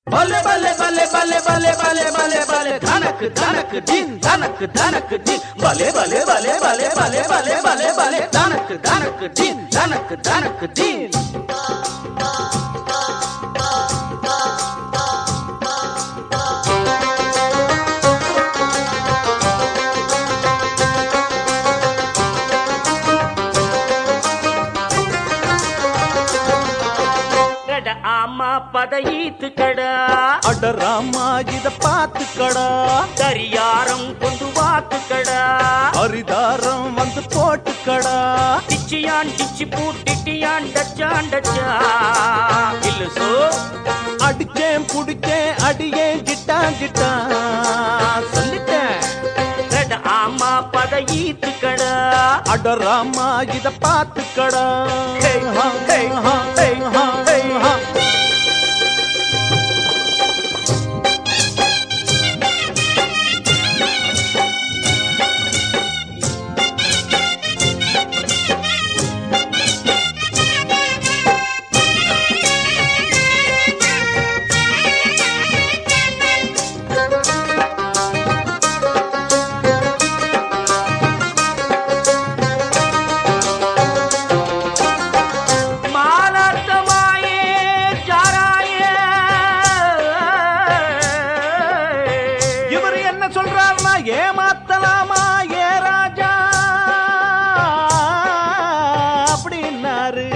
பலே பலே பலே பலே பலே பலே பலே பலே தனக்கு தனக்கு தீன் தனக்கு தனக்கு தீன் பலே பலே பலே பலே பலே பலே பலே பலே தனக்கு தனக்கு தீன் தனக்கு தனக்கு தீன் ரெட ஆமா பதையீத்து கடா அட ராமா இத பாத்துக்கடா கரியாரம் கொண்டு வாத்து கடா அரிதாரம் வந்து போட்டுக்கடா டிச்சியான் டிச்சி பூட்டிட்டியான் டச்சான் டச்சா இல்லு சோ அடிச்சேன் புடிச்சேன் அடியேன் ஜிட்டான் ஜிட்டான் சொல்லிட்டேன் ரெட ஆமா பதையீத்து கடா அட ராமா இத பாத்துக்கடா Hey, hey, hey, hey, hey. மாலாத்தமாயே சாராயே இவர் என்ன சொல்றாருன்னா ஏமாத்தலாமா ஏ ராஜா அப்படின்னாரு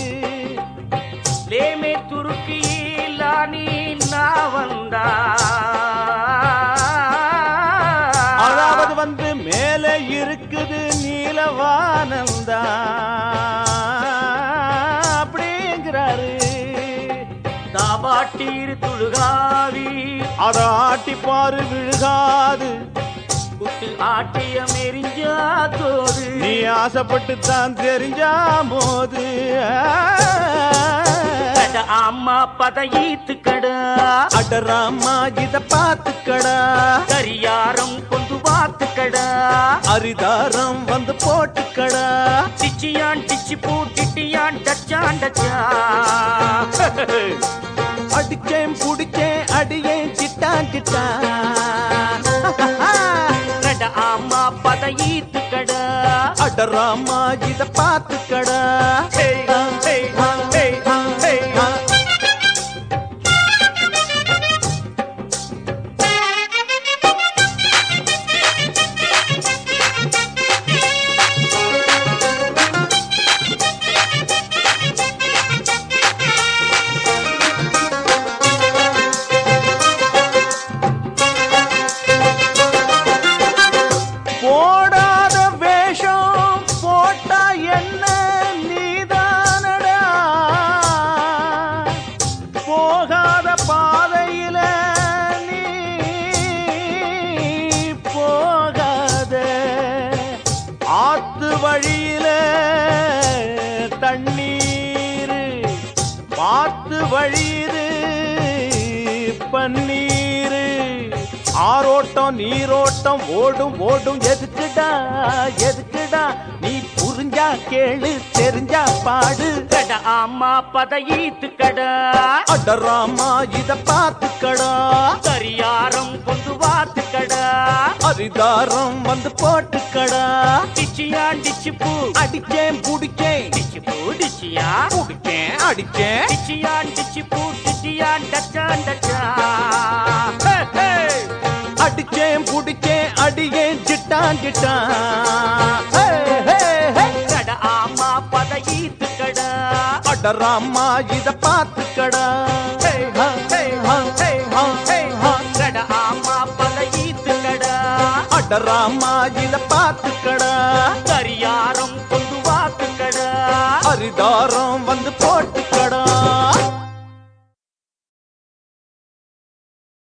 லேமே துருக்கி லானி நான் வந்தா அதாவது வந்து மேலே இருக்குது நீலவானந்தா அப்படிங்கிறாரு தாபாட்டீர் துழுகாவி அத ஆட்டி பாரு விழுகாது குட்டு ஆட்டிய மெரிஞ்சா தோது நீ ஆசைப்பட்டு தான் தெரிஞ்சா போது அட அம்மா பதையீத்து கடா அடராமா இத பாத்துக்கடா கரியாரம் கொண்டு வாத்து கடா அரிதாரம் வந்து போட்டுக்கடா டிச்சியான் டிச்சி பூட்டிட்டியான் டச்சான் டச்சா அடிச்சேன் புடிச்சேன் அடியேன் சிட்டான் சிட்டான் ரெட அம்மா பதையீத்து கடா அடராமா இத பாத்துக்கடா Hey, hey, hey, hey. போடாத வேஷம் போட்டா என்ன நீதானடா போகாத பாதையில நீ போகாத ஆத்து வழியில தண்ணீர் பார்த்து வழியுது பன்னீர் ஆரோட்டம் நீரோட்டம் ஓடும் ஓடும் எதுக்குடா எதுக்குடா நீ புரிஞ்சா கேளு தெரிஞ்சா பாடு ரெட அம்மா பதையீத்து கடா அடராமா இத பாத்துக்கடா கரியாரம் கொண்டு வாத்து கடா அரிதாரம் வந்து போட்டுக்கடா டிச்சியான் டிச்சி பூ அடிச்சேன் புடிச்சேன் டிச்சி பூ டிச்சியா புடிச்சேன் அடிச்சேன் டிச்சியான் டிச்சி பூ டிச்சியான் டச்சான் டச்சா ஹே, ஹே. அடிச்சேன் புடிச்சேன் அடியேன் ஜிட்டான் ஜிட்டான் ஹே, ஹே, ஹே. ரெட அம்மா பதையீத்து கடா அடராமா இத பாத்துக்கடா ஹே, ஹா, ஹே, ஹா, ஹே, ஹா, ஹே. ஹா. ரெட அம்மா பதையீத்து கடா அடராமா இத பாத்துக்கடா கரியாரம் கொண்டு வாத்து கடா அரிதாரம்